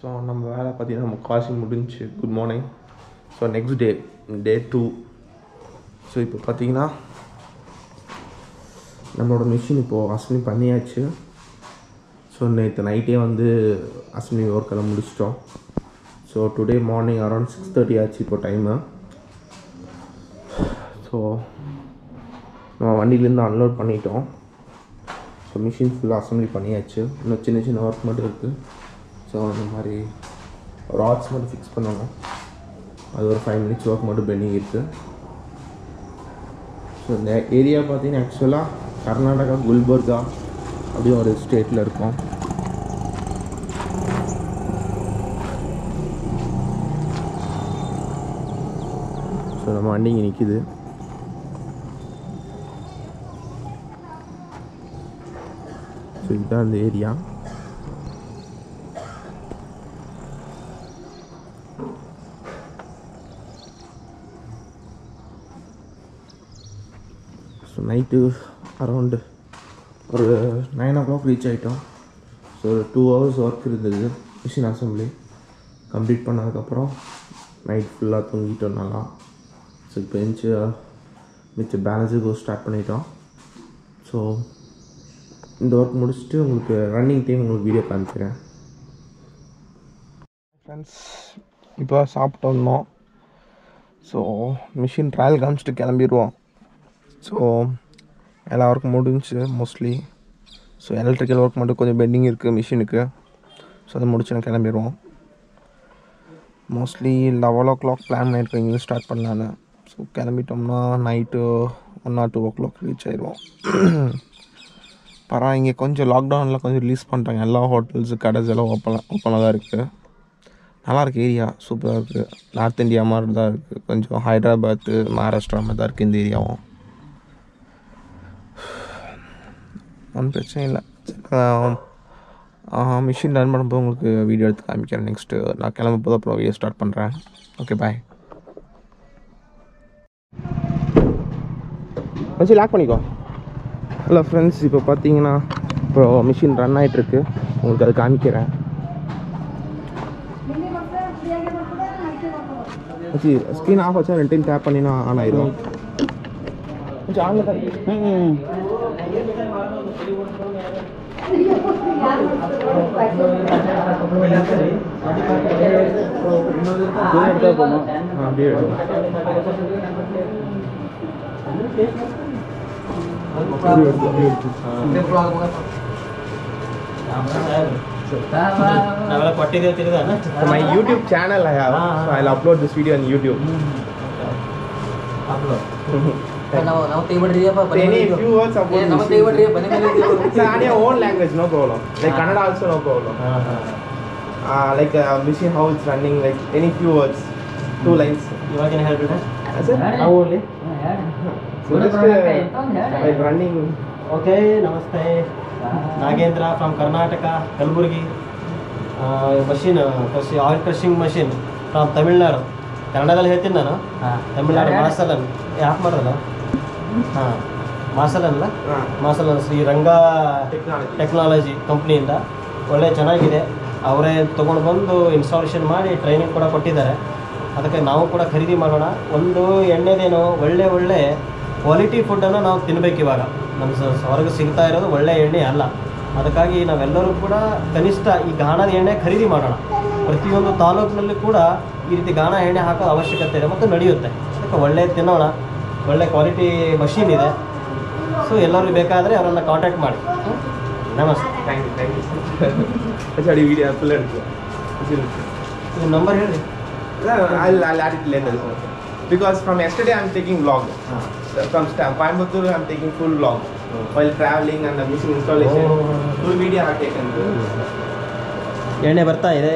So நம்ம வேலை பார்த்தீங்கன்னா முக்கால்வாசி முடிஞ்சுச்சு good morning so next day day two so இப்போ பார்த்தீங்கன்னா நம்மளோட மிஷின் இப்போது அசம்பிளி பண்ணியாச்சு ஸோ நேற்று நைட்டே வந்து அசம்பிளி ஒர்க் எல்லாம் முடிச்சிட்டோம் so today morning around six thirty ஆச்சு இப்போ டைமு ஸோ நம்ம வண்டியிலேருந்து அன்லோட் பண்ணிட்டோம் ஸோ மிஷின் ஃபுல்லாக அசம்பிளி பண்ணியாச்சு இன்னும் சின்ன சின்ன ஒர்க் மட்டும் இருக்குது ஸோ அந்த மாதிரி ராட்ஸ் மட்டும் ஃபிக்ஸ் பண்ணணும் அது ஒரு ஃபைவ் மினிட்ஸ் ஒர்க் மட்டும் பெண்டிங் இருக்குது ஸோ இந்த ஏரியா பார்த்தீங்கன்னா ஆக்சுவலாக கர்நாடகா குல்பர்கா அப்படியும் ஒரு ஸ்டேட்டில் இருக்கும் ஸோ நம்ம வண்டி இங்கே நிற்கிது ஸோ இதுதான் அந்த ஏரியா ஸோ நைட்டு அரௌண்டு ஒரு நைன் ஓ கிளாக் ரீச் ஆகிட்டோம் ஸோ ஒரு டூ ஹவர்ஸ் ஒர்க் இருந்தது மிஷின் அசம்பிளி கம்ப்ளீட் பண்ணதுக்கப்புறம் நைட் ஃபுல்லாக தூங்கிட்டோம் நல்லா ஸோ இப்போ எழுந்துச்சு மிச்ச பேலன்ஸுக்கு ஸ்டார்ட் பண்ணிட்டோம் ஸோ இந்த ஒர்க் முடிச்சுட்டு உங்களுக்கு ரன்னிங் டைம் உங்களுக்கு வீடியோ காமிக்கிறேன் ஃப்ரெண்ட்ஸ் இப்போ சாப்பிட்டு வந்தோம் ஸோ மிஷின் ட்ரையல் காமிச்சிட்டு கிளம்பிடுவோம் ஸோ எல்லா ஒர்க்கும் முடிஞ்சுச்சு மோஸ்ட்லி ஸோ எலக்ட்ரிக்கல் ஒர்க் மட்டும் கொஞ்சம் பெண்டிங் இருக்குது மிஷினுக்கு ஸோ அதை முடிச்சு நான் கிளம்பிடுவோம் mostly eleven o'clock plan பண்ணியிருக்கோம் இங்கே ஸ்டார்ட் பண்ணலான்னு ஸோ கிளம்பிட்டோம்னா night one or two o'clock reach ஆயிடுவோம் பரவாயில்ல இங்கே கொஞ்சம் லாக்டவுனில் கொஞ்சம் ரிலீஸ் பண்ணிட்டாங்க எல்லா ஹோட்டல்ஸு கடைஸ் எல்லாம் ஓப்பன் ஓப்பனாக தான் இருக்குது நல்லா இருக்கு ஏரியா சூப்பராக இருக்குது நார்த் இந்தியா மாதிரி தான் இருக்குது கொஞ்சம் ஹைதராபாத்து மகாராஷ்டிரா மாதிரி தான் இருக்குது இந்த ஏரியாவும் ஒன்றும் பிரச்சனை இல்லை மிஷின் ரன் பண்ணும்போது உங்களுக்கு வீடியோ எடுத்து காமிக்கிறேன் நெக்ஸ்ட்டு நான் கிளம்ப போது அப்புறம் வீடியோ ஸ்டார்ட் பண்ணுறேன் ஓகே பாய் மச்சி லாக் பண்ணிக்கோ ஹலோ ஃப்ரெண்ட்ஸ் இப்போ பார்த்தீங்கன்னா இப்போ மிஷின் ரன் ஆகிட்டுருக்கு உங்களுக்கு அது காமிக்கிறேன் மச்சி ஸ்க்ரீன் ஆஃப் ஆச்சா ரெண்டு டைம் டேப் பண்ணினா ஆன் ஆயிடும் கொஞ்சம் ஆன்ல தான் இருக்கு. ஆ, அப்படியே எடுங்க. அப்படியே எடுத்து, அப்படியே எடுத்து. ನಾವೆಲ್ಲ ಕೊಟ್ಟಿದ್ದೇವೆ ತಿರುಗಾನ So my YouTube channel I have, so I'll upload this video on YouTube. ನಾವು ನಾವು ತೆಗಿಬಿಡ್ರಿಯಪ್ಪ So any few words about ನಮ್ಮ this ತೆಗಿಬಿಡ್ರಿ ಬನ್ನಿ ಮೇಲೆ It's on your own language, no problem. Like Kannada also no problem. Uh, like uh, machine how it's running, like any few words, two lines. ಇವಾಗಿನ ಹೇಳ್ಬಿಡ That's it. ನಾವು only So just uh, like running. Okay ನಮಸ್ತೆ Nagendra from Karnataka Kalaburagi machine oil crushing machine from Tamil Nadu ಕನ್ನಡದಲ್ಲಿ ಹೇಳ್ತೀನಿ ನಾನು ತಮಿಳ್ನಾಡು ಮಾಸಲನ್ ಯಾಕೆ ಮಾಡೋದಲ್ಲ ಹಾಂ ಮಾಸಲನ್ ಅಲ್ಲ Uh, ಮಾಸಲನ್ ಶ್ರೀರಂಗ technology. ಟೆಕ್ನಾಲಜಿ ಕಂಪ್ನಿಯಿಂದ ಒಳ್ಳೆ ಚೆನ್ನಾಗಿದೆ ಅವರೇ ತೊಗೊಂಡು ಬಂದು ಇನ್ಸ್ಟಾಲೇಷನ್ ಮಾಡಿ ಟ್ರೈನಿಂಗ್ ಕೂಡ ಕೊಟ್ಟಿದ್ದಾರೆ ಅದಕ್ಕೆ ನಾವು ಕೂಡ ಖರೀದಿ ಮಾಡೋಣ ಒಂದು ಎಣ್ಣೆದೇನು ಒಳ್ಳೆ ಒಳ್ಳೆ ಕ್ವಾಲಿಟಿ ಫುಡ್ಡನ್ನು ನಾವು ತಿನ್ಬೇಕು ಇವಾಗ ನಮ್ಮ ಸ- ಹೊರಗೆ ಸಿಗ್ತಾ ಇರೋದು ಒಳ್ಳೆ ಎಣ್ಣೆ ಅಲ್ಲ ಅದಕ್ಕಾಗಿ ನಾವೆಲ್ಲರೂ ಕೂಡ ಕನಿಷ್ಠ ಈ ಗಾಣದ ಎಣ್ಣೆ ಖರೀದಿ ಮಾಡೋಣ ಪ್ರತಿಯೊಂದು ತಾಲೂಕಿನಲ್ಲಿ ಕೂಡ ಈ ರೀತಿ ಗಾಣ ಎಣ್ಣೆ ಹಾಕೋದು ಅವಶ್ಯಕತೆ ಇದೆ ಮತ್ತು ನಡೆಯುತ್ತೆ ಅದಕ್ಕೆ ಒಳ್ಳೆ ತಿನ್ನೋಣ ಒಳ್ಳೆ ಕ್ವಾಲಿಟಿ ಮಷೀನ್ ಇದೆ ಸೊ ಎಲ್ಲರೂ ಬೇಕಾದರೆ ಅವರನ್ನು ಕಾಂಟ್ಯಾಕ್ಟ್ ಮಾಡಿ ಹ್ಮ್? ನಮಸ್ತೆ Thank you, thank you. That's how the video upload. ನಿಮ್ಮ ನಂಬರ್ ಹೇಳಿ I'll, I'll add it later. Because from yesterday I'm taking vlog. ಹಾಂ So from Stam- Coimbatore I'm taking full vlog. While traveling and the machine installation, Oh. full video I've taken. ಎಣ್ಣೆ ಬರ್ತಾ ಇದೆ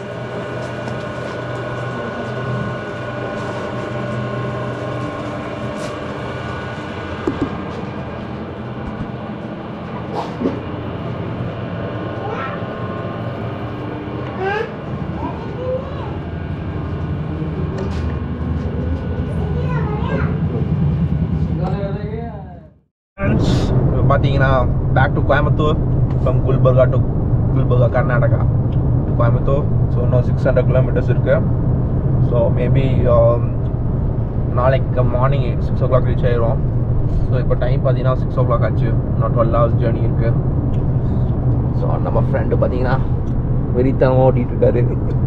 friends இப்போ பார்த்தீங்கன்னா back to Coimbatore from Gulbarga to Gulbarga Karnataka Coimbatore so இன்னும் six hundred kilometres இருக்கு so maybe நாளைக்கு morning six o'clock reach ஆயிரும் so இப்போ டைம் பார்த்தீங்கன்னா சிக்ஸ் ஓ கிளாக் ஆச்சு இன்னும் டுவெல் ஹவர்ஸ் ஜேர்னி இருக்கு ஸோ நம்ம ஃப்ரெண்டு பார்த்தீங்கன்னா வெறித்தனமாக ஓட்டிகிட்டு இருக்காரு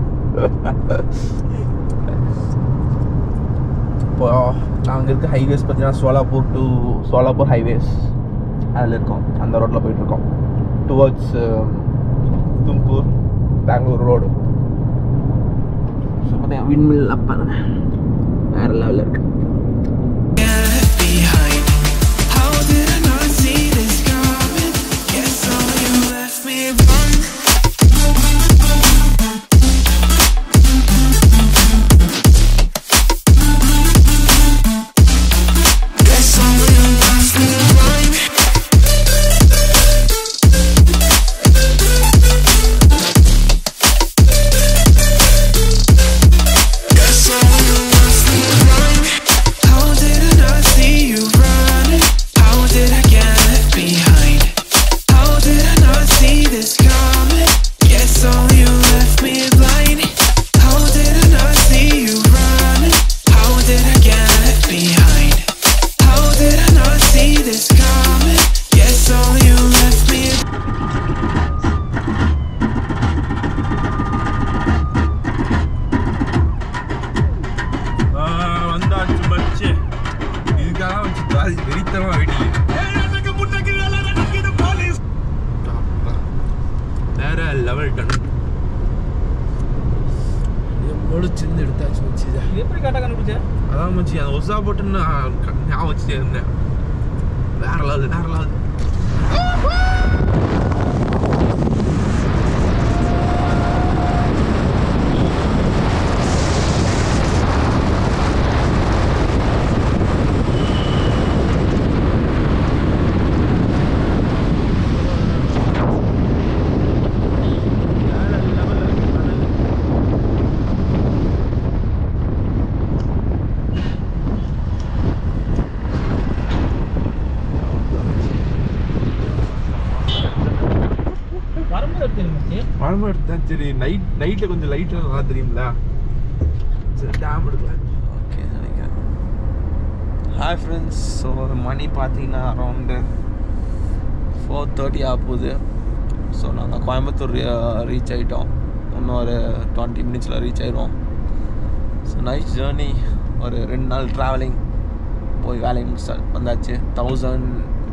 இப்போ நாங்கள் இருக்க ஹைவேஸ் பார்த்தீங்கன்னா சோலாப்பூர் டு சோலாப்பூர் ஹைவேஸ் அதில் இருக்கோம் அந்த ரோட்டில் போயிட்டுருக்கோம் towards Tumkur Bangalore road so பார்த்தீங்கன்னா விண்மில் அப்போ வேறு லெவலில் இருக்கு behind. How did I not see this coming? Guess all you left me wrong. Guess all you left me blind. Guess all you left me blind. How did I not see you running? How did I get left behind? How did I not see this coming? Guess all you left me blind. How did I not see you running? How did I get left behind? How did I not see this coming? Guess all you left me வந்தாச்சு பச்சு இதுக்காக வச்சு தாதி வெறித்தனமாக வெடி வேற level ton முடிச்சிருந்து எடுத்தாச்சு மச்சி இதை. இது எப்படி கரெக்டாக கண்டுபிடிச்ச அதான் மச்சி அந்த ஒசா போட்டு நான் க- ஞாபகம் வச்சுட்டே இருந்தேன் வேற லெவல் வேற லெவல் வரும்போது எடுத்து பழமும் எடுத்தேன் சரி நைட் நைட்டில் கொஞ்சம் லைட்டில் நல்லா தெரியும்ல சரி டேம் எடுக்கலாம் ஓகே நினைக்கிறேன் ஹாய் ஃப்ரெண்ட்ஸ் ஸோ மணி பார்த்தீங்கன்னா அரௌண்டு ஃபோர் தேர்ட்டி ஆக போகுது ஸோ நாங்கள் கோயம்புத்தூர் ரீச் ஆகிட்டோம் இன்னும் ஒரு டுவெண்ட்டி மினிட்ஸில் ரீச் ஆயிடுவோம் ஸோ நைட் ஜேர்னி ஒரு ரெண்டு நாள் ட்ராவலிங் போய் வேலையை முடிச்சா வந்தாச்சு thousand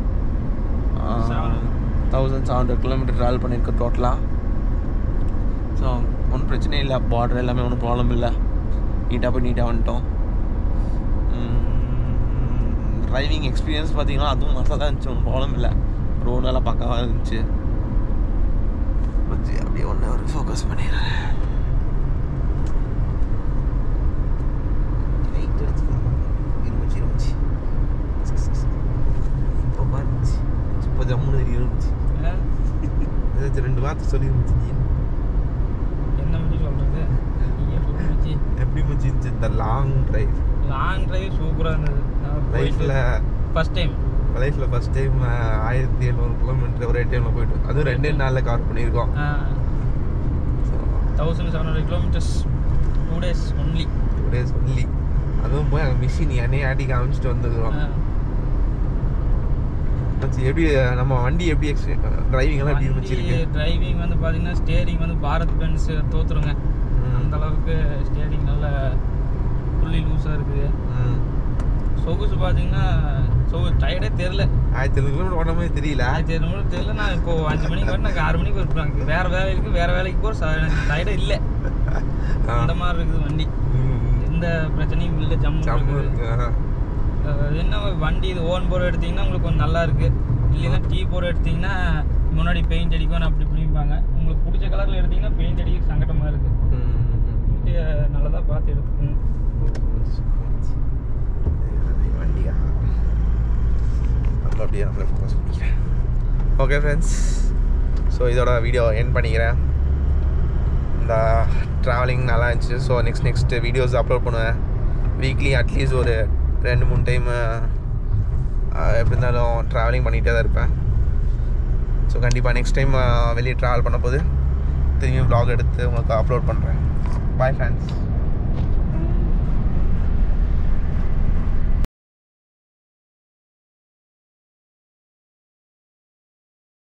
thousand seven hundred kilometre travel பண்ணியிருக்கோம் டோட்டலாக ஸோ ஒன்றும் பிரச்சனையும் இல்லை பார்டர் எல்லாமே ஒன்றும் ப்ராப்ளம் இல்லை நீட்டாக போய் நீட்டாக வந்துட்டோம் டிரைவிங் எக்ஸ்பீரியன்ஸ் பார்த்தீங்கன்னா அதுவும் நல்லா தான் இருந்துச்சு ஒன்றும் ப்ராப்ளம் இல்லை ரோடெல்லாம் பக்காவாக இருந்துச்சு வச்சு அப்படியே ஒன்று ஒரு ஃபோக்கஸ் பண்ணிடுறேன் லைட் அடிச்சுக்கலாம் இருந்துச்சு இருந்துச்சு இப்போ பாருச்சு இப்போ ஜம்முன்னு இருந்துச்சு ஏதாச்சும் ரெண்டு வார்த்தை சொல்லி இருந்துச்சு நீ என்ன மாதிரி சொல்கிறது நீங்கள் சொல்லிச்சு எப்படி மச்சி இருந்துச்சு இந்த லாங் டிரைவ் லாங் டிரைவ் சூப்பராக இருந்தது லைஃப்பில் ஃபர்ஸ்ட் டைம் லைஃப்பில் ஃபஸ்ட் டைம் ஆயிரத்தி எழுநூறு கிலோமீட்டர் ஒரே டைமில் போயிட்டு அதுவும் ரெண்டே நாளில் கவர் பண்ணியிருக்கோம் so thousand seven hundred kilometres two days only two days only அதுவும் போய் அங்கே மிஷின் என்னையே ஆட்டி காமிச்சிட்டு வந்துருக்கோம் மச்சி எப்படி நம்ம வண்டி எப்படி டிரைவிங் எல்லாம் எப்படி மச்சி இருக்கு டிரைவிங் வந்து பார்த்தீங்கன்னா ஸ்டேரிங் வந்து பாரத் பென்ஸ் தோத்துருங்க ம். அந்த அளவுக்கு ஸ்டேரிங் நல்ல புள்ளி லூஸாக இருக்குது ம். சொகுசு பார்த்தீங்கன்னா சொகு டயர்டே தெரில ஆயிரத்தி எழுநூறு கிலோமீட்டர் ஓட மாதிரி தெரியல ஆயிரத்தி இரநூறு தெரியல நான் இப்போ அஞ்சு மணிக்கு வரேன் எனக்கு ஆறு மணிக்கு வருவாங்க வேற வேலைக்கு வேற வேலைக்கு போகிற எனக்கு டயர்டே இல்லை ஆ. அந்த மாதிரி இருக்குது வண்டி ம். எந்த பிரச்சனையும் இல்லை ஜம்மு ஜம்மு இருக்குது இருக்கு ஆ. அஹ் என்ன வண்டி இது ஓன் போர் எடுத்தீங்கன்னா உங்களுக்கு கொஞ்சம் நல்லா இருக்கு இல்லைன்னா டீ போர் எடுத்தீங்கன்னா முன்னாடி பெயிண்ட் அடிக்கும் அப்படி இப்படிம்பாங்க உங்களுக்கு பிடிச்ச கலரில் எடுத்தீங்கன்னா பெயிண்ட் அடிக்க சங்கடமா இருக்கு ம். வண்டி நல்லதாக பார்த்து எடுத்துக்கோங்க வண்டியா நம்ம அப்படியே நம்மளை ஃபோக்கஸ் பண்ணிக்கிறேன் ஓகே ஃப்ரெண்ட்ஸ் ஸோ இதோட வீடியோ என் பண்ணிக்கிறேன் இந்த ட்ராவலிங் நல்லா இருந்துச்சு so next next videos upload பண்ணுவேன் வீக்லி அட்லீஸ்ட் ஒரு ரெண்டு மூணு டைம் எப்படி இருந்தாலும் ட்ராவலிங் பண்ணிகிட்டே தான் இருப்பேன் ஸோ கண்டிப்பாக நெக்ஸ்ட் டைம் வெளியே ட்ராவல் பண்ண போது திரும்பி vlog எடுத்து உங்களுக்கு அப்லோட் பண்ணுறேன் பாய் ஃப்ரெண்ட்ஸ்